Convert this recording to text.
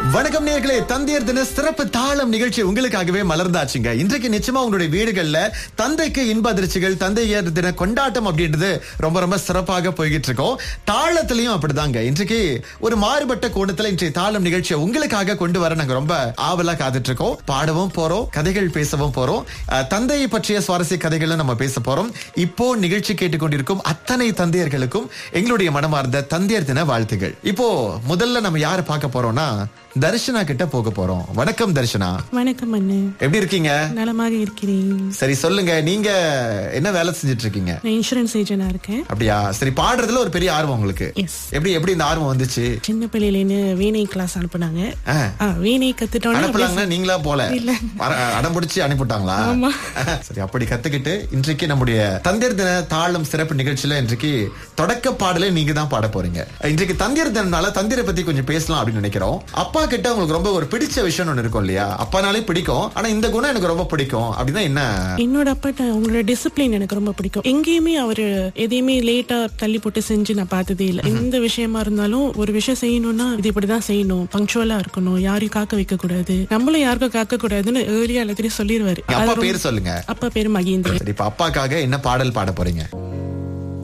வணக்கம் நேர்களே தந்தையர் தின சிறப்பு தாளம் நிகழ்ச்சி உங்களுக்காகவே மலர்ந்தாச்சுங்க இன்றைக்கு நிச்சயமா உங்களுடைய வீடுகள்ல தந்தைக்கு இன்ப அதிர்ச்சிகள் தந்தையர் தின கொண்டாட்டம் அப்படின்றது ரொம்ப ரொம்ப சிறப்பாக போய்கிட்டு இருக்கோம் தாளத்திலையும் அப்படிதாங்க இன்றைக்கு ஒரு மாறுபட்ட கோணத்துல இன்றைய தாளம் நிகழ்ச்சியை உங்களுக்காக கொண்டு வர நாங்க ரொம்ப ஆவலா காத்துட்டு இருக்கோம் பாடவும் போறோம் கதைகள் பேசவும் போறோம் அஹ், தந்தையை பற்றிய சுவாரஸ்ய கதைகளை நம்ம பேச போறோம் இப்போ நிகழ்ச்சி கேட்டுக்கொண்டிருக்கும் அத்தனை தந்தையர்களுக்கும் எங்களுடைய மனமார்ந்த தந்தையர் தின வாழ்த்துகள் இப்போ முதல்ல நம்ம யாரை பார்க்க போறோம்னா தர்ஷனா கிட்ட போக போறோம் வணக்கம் தர்ஷனா வணக்கம் அண்ணு எப்படி இருக்கீங்க நலமாக இருக்கிறேன் சரி சொல்லுங்க நீங்க என்ன வேலை செஞ்சுட்டு இருக்கீங்க நான் இன்சூரன்ஸ் ஏஜென்டா இருக்கேன் அப்படியா சரி பாடுறதுல ஒரு பெரிய ஆர்வம் உங்களுக்கு எஸ் எப்படி எப்படி இந்த ஆர்வம் வந்துச்சு சின்ன பிள்ளையிலேன்னு வீணை கிளாஸ் அனுப்புனாங்க ஆ. ஆ, வீணை கத்துட்டோன்னே அனுப்பலாங்கன்னா நீங்களா போல இல்ல. அட- அடம் பிடிச்சி அனுப்பிவிட்டாங்களா ஆமா. சரி அப்படி கத்துக்கிட்டு இன்றைக்கு நம்முடைய தந்தையர் தின தாளம் சிறப்பு நிகழ்ச்சியில இன்றைக்கு தொடக்க பாடலே நீங்க தான் பாட போறீங்க இன்றைக்கு தந்தையர் தினம்னால தந்தையரை பத்தி கொஞ்சம் பேசலாம் அப்படின்னு நினைக்கிறோம் அப்பா கிட்ட உங்களுக்கு ரொம்ப ஒரு பிடிச்ச விஷயம் ஒண்ணு இருக்கும் இல்லையா அப்பானாலே பிடிக்கும் ஆனா இந்த குணம் எனக்கு ரொம்ப பிடிக்கும் அப்படின்னா என்ன என்னோட அப்பாட்ட அவங்களோட டிசிப்ளின் எனக்கு ரொம்ப பிடிக்கும் எங்கேயுமே அவரு எதையுமே லேட்டா தள்ளி போட்டு செஞ்சு நான் பார்த்ததே இல்லை எந்த விஷயமா இருந்தாலும் ஒரு விஷயம் செய்யணும்னா இது இப்படிதான் செய்யணும் பங்க்சுவலா இருக்கணும் யாரையும் காக்க வைக்க கூடாது நம்மளும் யாருக்கும் காக்க கூடாதுன்னு ஏர்லியா எல்லாத்தையும் சொல்லிடுவாரு எங்க அப்பா பேர் சொல்லுங்க அப்பா பேரு மகேந்திரன் சரி இப்ப அப்பாக்காக என்ன பாடல் பாட போறீங்க